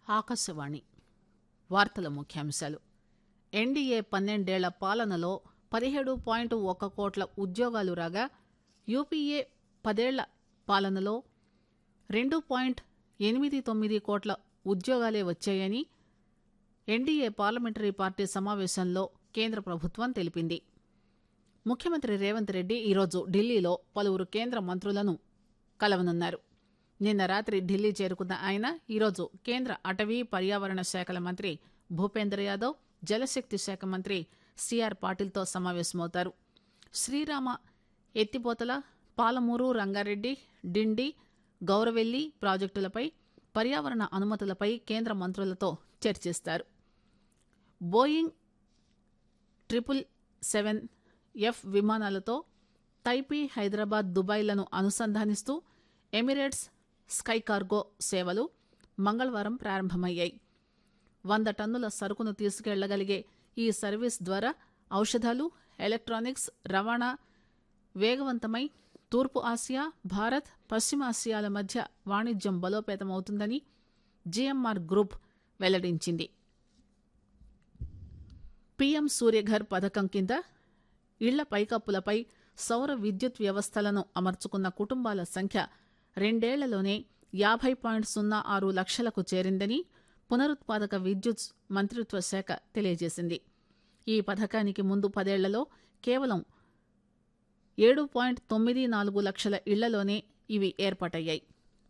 ఆకాశవాణి వార్తల ముఖ్యాంశాలు ఎన్డీఏ పన్నెండేళ్ల పాలనలో పదిహేడు పాయింట్ ఒక్క కోట్ల ఉద్యోగాలు రాగా యూపీఏ పదేళ్ల పాలనలో రెండు పాయింట్ ఎనిమిది తొమ్మిది కోట్ల ఉద్యోగాలే వచ్చాయని ఎన్డీఏ పార్లమెంటరీ పార్టీ సమావేశంలో కేంద్ర ప్రభుత్వం తెలిపింది ముఖ్యమంత్రి రేవంత్ రెడ్డి ఈరోజు ఢిల్లీలో పలువురు కేంద్ర మంత్రులను కలవనున్నారు నిన్న రాత్రి ఢిల్లీ చేరుకున్న ఆయన ఈరోజు కేంద్ర అటవీ పర్యావరణ శాఖల మంత్రి భూపేంద్ర యాదవ్ జలశక్తి శాఖ మంత్రి సిఆర్ పాటిల్తో సమావేశమవుతారు శ్రీరామ ఎత్తిపోతల పాలమూరు రంగారెడ్డి డిండి గౌరవెల్లి ప్రాజెక్టులపై పర్యావరణ అనుమతులపై కేంద్ర మంత్రులతో చర్చిస్తారు బోయింగ్ ట్రిపుల్ సెవెన్ ఎఫ్ విమానాలతో తైపీ హైదరాబాద్ దుబాయ్లను అనుసంధానిస్తూ ఎమిరేట్స్ స్కై కార్గో సేవలు మంగళవారం ప్రారంభమయ్యాయి వంద టన్నుల సరుకును తీసుకెళ్లగలిగే ఈ సర్వీస్ ద్వారా ఔషధాలు ఎలక్ట్రానిక్స్ రవాణా వేగవంతమై తూర్పు ఆసియా భారత్ పశ్చిమాసియాల మధ్య వాణిజ్యం బలోపేతమవుతుందని జీఎంఆర్ గ్రూప్ వెల్లడించింది పీఎం సూర్యఘర్ పథకం కింద ఇళ్ల పైకప్పులపై సౌర విద్యుత్ వ్యవస్థలను అమర్చుకున్న కుటుంబాల సంఖ్య రెండేళ్లలోనే యాభై పాయింట్ సున్నా ఆరు లక్షలకు చేరిందని పునరుత్పాదక విద్యుత్ మంత్రిత్వ శాఖ తెలియజేసింది ఈ పథకానికి ముందు పదేళ్లలో కేవలం ఏడు పాయింట్ తొమ్మిది నాలుగు లక్షల ఇళ్లలోనే ఇవి ఏర్పాటయ్యాయి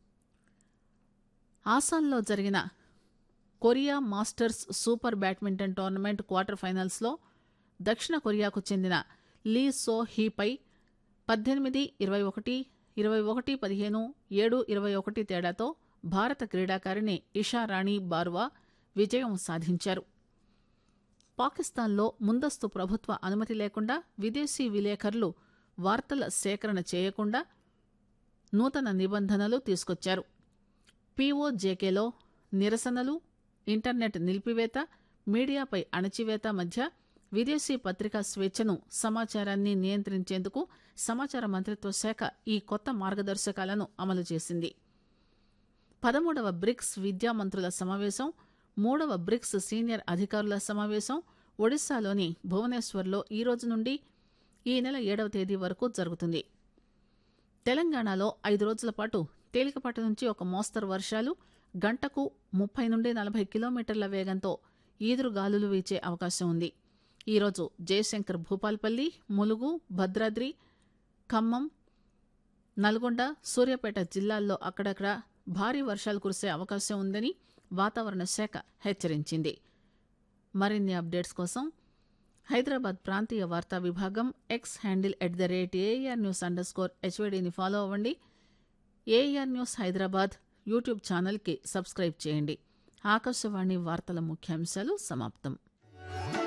ఆసాన్లో జరిగిన Korea masters super badminton tournament quarter ఫైనల్స్లో దక్షిణ కొరియాకు చెందిన లీ సో హీపై పద్దెనిమిది ఇరవై ఒకటి ఇరవై ఒకటి పదిహేను ఏడు ఇరవై ఒకటి తేడాతో భారత క్రీడాకారిణి ఇషారాణి బార్వా విజయం సాధించారు పాకిస్తాన్లో ముందస్తు ప్రభుత్వ అనుమతి లేకుండా విదేశీ విలేకరులు వార్తల సేకరణ చేయకుండా నూతన నిబంధనలు తీసుకొచ్చారు పీఓజేకేలో నిరసనలు ఇంటర్నెట్ నిలిపివేత మీడియాపై అణచివేత మధ్య విదేశీ పత్రికా స్వేచ్ఛను సమాచారాన్ని నియంత్రించేందుకు సమాచార మంత్రిత్వ శాఖ ఈ కొత్త మార్గదర్శకాలను అమలు చేసింది పదమూడవ బ్రిక్స్ విద్యామంత్రుల సమావేశం మూడవ బ్రిక్స్ సీనియర్ అధికారుల సమావేశం ఒడిశాలోని భువనేశ్వర్లో ఈ రోజు నుండి ఈ నెల ఏడవ తేదీ వరకు జరుగుతుంది తెలంగాణలో ఐదు రోజుల పాటు తేలికపాటి నుంచి ఒక మోస్తరు వర్షాలు గంటకు ముప్పై నుండి నలభై కిలోమీటర్ల వేగంతో ఈదురుగాలులు వీచే అవకాశం ఉంది ఈరోజు జయశంకర్ భూపాల్పల్లి ములుగు భద్రాద్రి ఖమ్మం నల్గొండ సూర్యాపేట జిల్లాల్లో అక్కడక్కడ భారీ వర్షాలు కురిసే అవకాశం ఉందని వాతావరణ శాఖ హెచ్చరించింది మరిన్ని అప్డేట్స్ కోసం హైదరాబాద్ ప్రాంతీయ వార్తా విభాగం X handle at the rate AIR news underscore హెచ్వైడీని ఫాలో అవ్వండి ఏఆర్ న్యూస్ హైదరాబాద్ యూట్యూబ్ ఛానల్కి సబ్స్క్రైబ్ చేయండి ఆకాశవాణి వార్తల ముఖ్యాంశాలు సమాప్తం